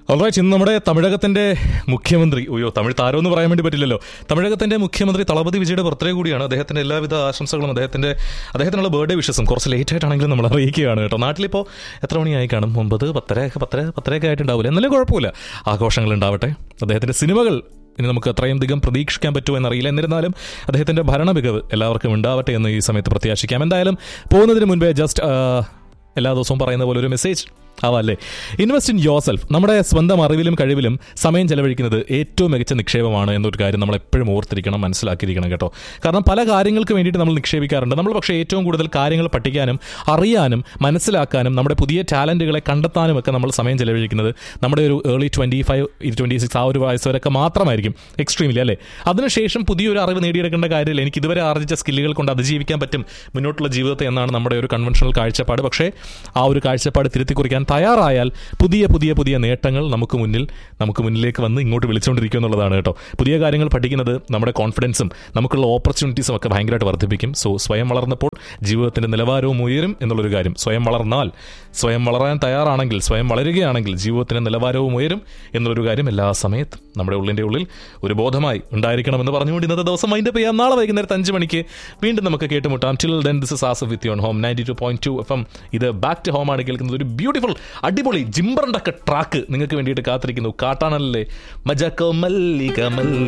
alright ഇന്ന് നമ്മുടെ തമിഴകത്തിന്റെ മുഖ്യമന്ത്രി അയ്യോ തമിഴ് താരം എന്ന് പറയാൻ വേണ്ടി പറ്റില്ലല്ലോ തമിഴകത്തിന്റെ മുഖ്യമന്ത്രി തളപതി വിജയുടെ ബർത്ത്ഡേ കൂടിയാണ് അദ്ദേഹത്തിന്റെ എല്ലാവിധ ആശംസകളും അദ്ദേഹത്തിന്റെ അദ്ദേഹത്തിനുള്ള ബർത്ത്ഡേ വിഷസും കുറച്ച് ലേറ്റ് ആയിട്ടാണെങ്കിലും നമ്മൾ അറിയിക്കുകയാണ് കേട്ടോ നാട്ടിലിപ്പോൾ എത്ര മണിയായി കാണും ഒമ്പത് പത്തര പത്തര പത്തരയൊക്കെ ആയിട്ടുണ്ടാവില്ല എന്നാലും കുഴപ്പമില്ല ആഘോഷങ്ങൾ ഉണ്ടാവട്ടെ അദ്ദേഹത്തിന്റെ സിനിമകൾ ഇനി നമുക്ക് അത്രയും അധികം പ്രതീക്ഷിക്കാൻ പറ്റുമോ എന്നറിയില്ല എന്നിരുന്നാലും അദ്ദേഹത്തിന്റെ ഭരണ മികവ് എല്ലാവർക്കും ഉണ്ടാവട്ടെ എന്ന് ഈ സമയത്ത് പ്രത്യാശിക്കാം എന്തായാലും പോകുന്നതിന് മുൻപേ ജസ്റ്റ് എല്ലാ ദിവസവും പറയുന്ന പോലെ ഒരു മെസ്സേജ് ആവാല്ലേ ഇൻവെസ്റ്റ് ഇൻ യോർ സെൽഫ് നമ്മുടെ സ്വന്തം അറിവിലും കഴിവിലും സമയം ചെലവഴിക്കുന്നത് ഏറ്റവും മികച്ച നിക്ഷേപമാണ് എന്നൊരു കാര്യം നമ്മൾ എപ്പോഴും ഓർത്തിരിക്കണം മനസ്സിലാക്കിയിരിക്കണം കേട്ടോ കാരണം പല കാര്യങ്ങൾക്ക് വേണ്ടിയിട്ട് നമ്മൾ നിക്ഷേപിക്കാറുണ്ട് നമ്മൾ പക്ഷേ ഏറ്റവും കൂടുതൽ കാര്യങ്ങൾ പഠിക്കാനും അറിയാനും മനസ്സിലാക്കാനും നമ്മുടെ പുതിയ ടാലൻറ്റുകളെ കണ്ടെത്താനും ഒക്കെ നമ്മൾ സമയം ചെലവഴിക്കുന്നത് നമ്മുടെ ഒരു early twenty five twenty six ആ ഒരു വയസ്സ് വരെയൊക്കെ മാത്രമായിരിക്കും എക്സ്ട്രീമിലി അല്ലേ അതിനുശേഷം പുതിയൊരു അറിവ് നേടിയെടുക്കേണ്ട കാര്യമില്ല എനിക്ക് ഇതുവരെ ആർജിച്ച സ്കില്ലുകൾ കൊണ്ട് അതിജീവിക്കാൻ പറ്റും മുന്നോട്ടുള്ള ജീവിതത്തെ എന്നാണ് നമ്മുടെ ഒരു കൺവെൻഷണൽ കാഴ്ചപ്പാട് പക്ഷേ ആ ഒരു കാഴ്ചപ്പാട് തിരുത്തി കുറിക്കാൻ തയ്യാറായാൽ പുതിയ പുതിയ പുതിയ നേട്ടങ്ങൾ നമുക്ക് മുന്നിൽ നമുക്ക് മുന്നിലേക്ക് വന്ന് ഇങ്ങോട്ട് വിളിച്ചുകൊണ്ടിരിക്കും എന്നുള്ളതാണ് കേട്ടോ പുതിയ കാര്യങ്ങൾ പഠിക്കുന്നത് നമ്മുടെ കോൺഫിഡൻസും നമുക്കുള്ള ഓപ്പർച്യൂണിറ്റീസും ഒക്കെ ഭയങ്കരമായിട്ട് വർദ്ധിപ്പിക്കും സോ സ്വയം വളർന്നപ്പോൾ ജീവിതത്തിന്റെ നിലവാരവും ഉയരും എന്നുള്ളൊരു കാര്യം സ്വയം വളർന്നാൽ സ്വയം വളരാൻ തയ്യാറാണെങ്കിൽ സ്വയം വളരുകയാണെങ്കിൽ ജീവിതത്തിന്റെ നിലവാരവും ഉയരും എന്നുള്ളൊരു കാര്യം എല്ലാ സമയത്തും നമ്മുടെ ഉള്ളിന്റെ ഉള്ളിൽ ഒരു ബോധമായി ഉണ്ടായിരിക്കണമെന്ന് പറഞ്ഞുകൊണ്ട് ഇന്നത്തെ ദിവസം മൈൻഡ് ചെയ്യാം നാളെ വൈകുന്നേരത്ത് അഞ്ച് മണിക്ക് വീണ്ടും നമുക്ക് കേട്ടുമുട്ടാം till then this is us with you on home ninety two point two F M ഇത് ബാക്ക് ടു ഹോം ആണ് കേൾക്കുന്നത് ഒരു ബ്യൂട്ടിഫുൾ അടിപൊളി ജിംബറിന്റെ ഒക്കെ ട്രാക്ക് നിങ്ങൾക്ക് വേണ്ടിയിട്ട് കാത്തിരിക്കുന്നു കാട്ടാണല്ലേ മജക്കോ മല്ലിക മല്ലി